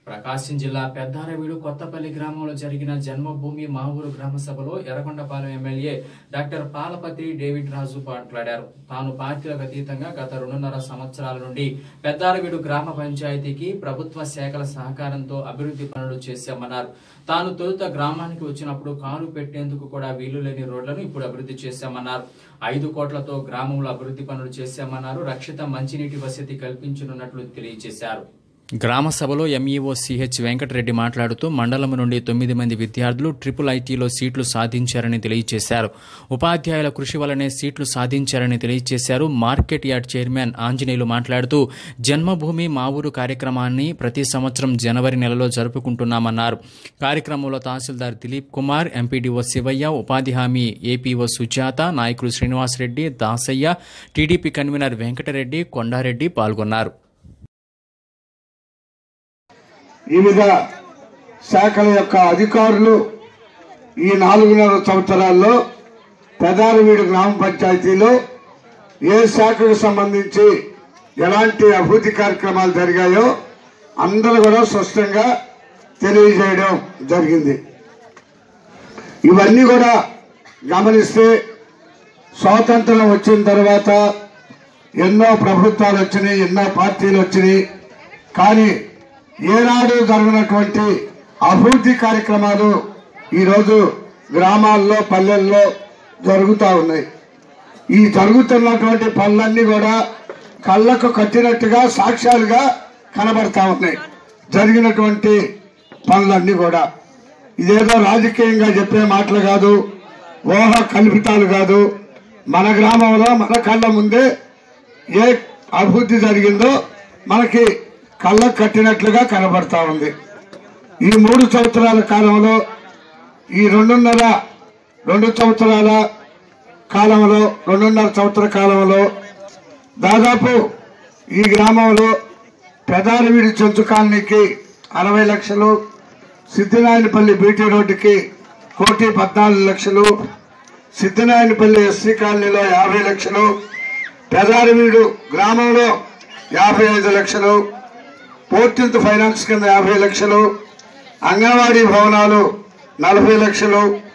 ప్రకాశం జిల్లా పెద్దారవీడు కొత్తపల్లి గ్రామంలో జరిగిన జన్మభూమి మా ఊరు గ్రామ సభలో Yerragondapalem MLA doctor Palapati David Raju మాట్లాడారు తాను పార్టీలకు అతీతంగా గత రెండున్నర సంవత్సరాల నుండి పెద్దారవీడు గ్రామ పంచాయతీకి ప్రభుత్వ శాఖల సహకారంతో అభివృద్ధి పనులు చేశామన్నారు తాను తొలుత గ్రామానికి వచ్చినప్పుడు కాలు పెట్టేందుకు కూడా వీలు లేని రోడ్లను ఇప్పుడు అభివృద్ధి చేశామన్నారు ఐదు కోట్లతో గ్రామంలో అభివృద్ధి పనులు చేశామన్నారు రక్షిత మంచినీటి వసతి కల్పించనున్నట్లు తెలియజేశారు గ్రామ సభలో ఎంఈఓ సిహెచ్ వెంకటరెడ్డి మాట్లాడుతూ మండలం నుండి తొమ్మిది మంది విద్యార్థులు ట్రిపుల్ ఐటీలో సీట్లు సాధించారని తెలియజేశారు ఉపాధ్యాయుల కృషి వల్లనే సీట్లు సాధించారని తెలియజేశారు మార్కెట్ యార్డ్ చైర్మన్ ఆంజనేయులు మాట్లాడుతూ జన్మభూమి మా ఊరు కార్యక్రమాన్ని ప్రతి సంవత్సరం జనవరి నెలలో జరుపుకుంటున్నామన్నారు కార్యక్రమంలో తహసీల్దార్ దిలీప్ కుమార్ ఎంపీడీఓ శివయ్య ఉపాధి హామీ ఏపీఓ సుజాత నాయకులు శ్రీనివాసరెడ్డి దాసయ్య టీడీపీ కన్వీనర్ వెంకటరెడ్డి కొండారెడ్డి పాల్గొన్నారు వివిధ శాఖల యొక్క అధికారులు ఈ నాలుగున్నర సంవత్సరాల్లో పెదారవీడు గ్రామ పంచాయతీలో ఏ శాఖకు సంబంధించి ఎలాంటి అభివృద్ధి కార్యక్రమాలు జరిగాయో అందరూ కూడా స్పష్టంగా తెలియజేయడం జరిగింది ఇవన్నీ కూడా గమనిస్తే స్వాతంత్రం వచ్చిన తర్వాత ఎన్నో ప్రభుత్వాలు వచ్చినాయి ఎన్నో పార్టీలు వచ్చినాయి కానీ ఏనాడు జరగనటువంటి అభివృద్ధి కార్యక్రమాలు ఈరోజు గ్రామాల్లో పల్లెల్లో జరుగుతూ ఉన్నాయి ఈ జరుగుతున్నటువంటి పనులన్నీ కూడా కళ్ళకు కట్టినట్టుగా సాక్ష్యాలుగా కనబడతా ఉన్నాయి జరిగినటువంటి పనులన్నీ కూడా ఇదేదో రాజకీయంగా చెప్పే మాటలు కాదు ఊహ కల్పితాలు కాదు మన గ్రామంలో మన కళ్ళ ముందే ఏ అభివృద్ధి జరిగిందో మనకి కళ్ళకు కట్టినట్లుగా కనబడతా ఉంది ఈ మూడు సంవత్సరాల కాలంలో ఈ రెండున్నర రెండు సంవత్సరాల కాలంలో రెండున్నర సంవత్సర కాలంలో దాదాపు ఈ గ్రామంలో పెదారవీడి చెంచు కాలనీకి అరవై లక్షలు సిద్ధినాయనపల్లి బీటీ రోడ్డుకి కోటి పద్నాలుగు లక్షలు సిద్ధినాయనపల్లి ఎస్సీ కాలనీలో యాభై లక్షలు పెదారవీడు గ్రామంలో యాభై ఐదు లక్షలు ఫోర్టీన్త్ ఫైనాన్స్ కింద యాభై లక్షలు అంగన్వాడీ భవనాలు నలభై లక్షలు